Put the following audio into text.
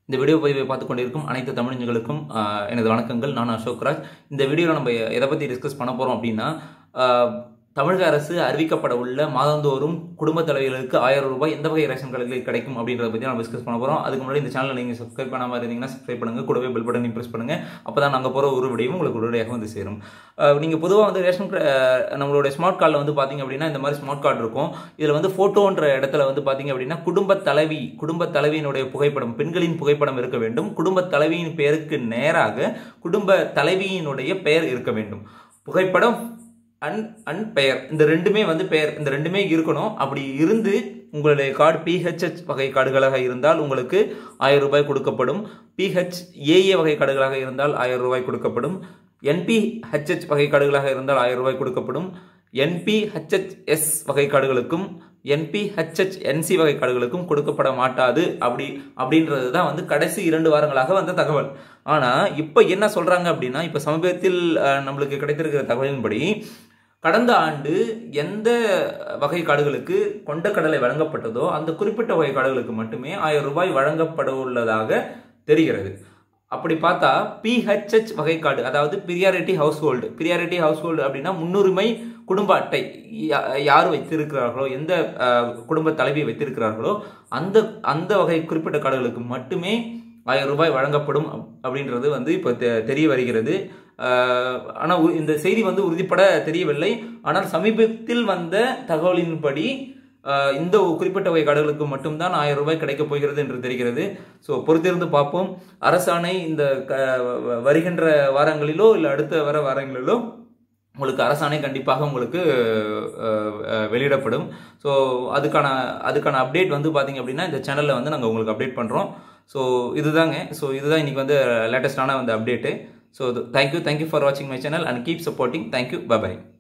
இந்த வீடியோ பதிவை பார்த்து கொண்டிருக்கும் அனைத்து தமிழர்களுக்கும் ஆஹ், எனது வணக்கங்கள் நான் அசோக்ராஜ் இந்த வீடியோவில் நம்ம எதை பற்றி டிஸ்கஸ் பண்ண போகிறோம் அப்படின்னா ஆஹ், தமிழக அரசு அறிவிக்கப்பட உள்ள மாதந்தோறும் குடும்ப தலைவிகளுக்கு ஆயிரம் ரூபாய் எந்த வகை ரேஷன் கடைகளில் கிடைக்கும் அப்படின்றத பற்றி நம்ம டிஸ்கஸ் பண்ண போகிறோம் அதுக்கு முன்னாடி இந்த சேனலை நீங்கள் சப்ஸ்கிரைப் பண்ணாமல் இருந்தீங்கன்னா சப்ஸ்கிரைப் பண்ணுங்க கூடவே பெல் பட்டனையும் ப்ரெஸ் பண்ணுங்க அப்போ தான் நாங்கள் போகிற ஒரு விடையும் உங்களுக்கு உடனடியாக வந்து சேரும் நீங்கள் பொதுவாக வந்து ரேஷன் க- ஆஹ், நம்மளுடைய ஸ்மார்ட் கார்டில் வந்து பார்த்தீங்க அப்படின்னா இந்த மாதிரி ஸ்மார்ட் கார்டு இருக்கும் இதில் வந்து ஃபோட்டோன்ற இடத்துல வந்து பார்த்தீங்க அப்படின்னா குடும்ப தலைவி குடும்ப தலைவியினுடைய புகைப்படம் பெண்களின் புகைப்படம் இருக்க வேண்டும் குடும்ப தலைவியின் பெயருக்கு நேராக குடும்ப தலைவியினுடைய பெயர் இருக்க வேண்டும் புகைப்படம் அன் அன் பெயர் இந்த ரெண்டுமே வந்து பெயர் இந்த ரெண்டுமே இருக்கணும் அப்படி இருந்து உங்களுடைய கார்டு பிஹெச்ஹெச் வகை கார்டுகளாக இருந்தால் உங்களுக்கு ஆயிரம் ரூபாய் கொடுக்கப்படும் பிஹெச் ஏஏ வகை கார்டுகளாக இருந்தால் ஆயிரம் ரூபாய் கொடுக்கப்படும் என்பிஹெச்ஹெச் வகை கார்டுகளாக இருந்தால் ஆயிரம் ரூபாய் கொடுக்கப்படும் என்பிஹெச்ஹெச்எஸ் வகை கார்டுகளுக்கும் என்பிஹெச்ஹெச்என்சி வகை கார்டுகளுக்கும் கொடுக்கப்பட மாட்டாது அப்படி அப்படின்றது தான் வந்து கடைசி இரண்டு வாரங்களாக வந்த தகவல் ஆனால் இப்போ என்ன சொல்கிறாங்க அப்படின்னா இப்போ சமீபத்தில் அஹ், நம்மளுக்கு கிடைத்திருக்கிற தகவலின்படி கடந்த ஆண்டு எந்த வகை காடுகளுக்கு கொண்டக்கடலை வழங்கப்பட்டதோ அந்த குறிப்பிட்ட வகை காடுகளுக்கு மட்டுமே ஆயிரம் ரூபாய் வழங்கப்பட உள்ளதாக தெரிகிறது அப்படி பார்த்தா பிஹெச்ஹெச் வகை கார்டு அதாவது priority household priority household அப்படின்னா முன்னுரிமை குடும்ப அட்டை யா- யார் வைத்திருக்கிறார்களோ எந்த அஹ், குடும்ப தலைவி வைத்திருக்கிறார்களோ அந்த அந்த வகை குறிப்பிட்ட கார்டுகளுக்கு மட்டுமே ஆயிரம் ரூபாய் வழங்கப்படும் அப்- அப்படின்றது வந்து இப்போ தெ- தெரிய வருகிறது ஆனால் இந்த செய்தி வந்து உறுதிப்பட தெரியவில்லை ஆனால் சமீபத்தில் வந்த தகவலின்படி ஆஹ், இந்த ஒரு குறிப்பிட்ட வகை கார்டுகளுக்கு மட்டும்தான் ஆயிரம் ரூபாய் கிடைக்கப் போகிறது என்று தெரிகிறது ஸோ பொறுத்திருந்து பார்ப்போம் அரசாணை இந்த க- வ- வருகின்ற வாரங்களிலோ இல்லை அடுத்த வர வாரங்களிலோ உங்களுக்கு அரசாணை கண்டிப்பாக உங்களுக்கு அஹ், அஹ், வெளியிடப்படும் ஸோ அதுக்கான அதுக்கான அப்டேட் வந்து பார்த்தீங்க அப்படின்னா இந்த சேனலில் வந்து நாங்கள் உங்களுக்கு அப்டேட் பண்ணுறோம் ஸோ இதுதாங்க ஸோ இதுதான் இன்னைக்கு வந்து லேட்டஸ்டான வந்து update so thank you thank you for வாட்சிங் my channel and keep supporting thank you by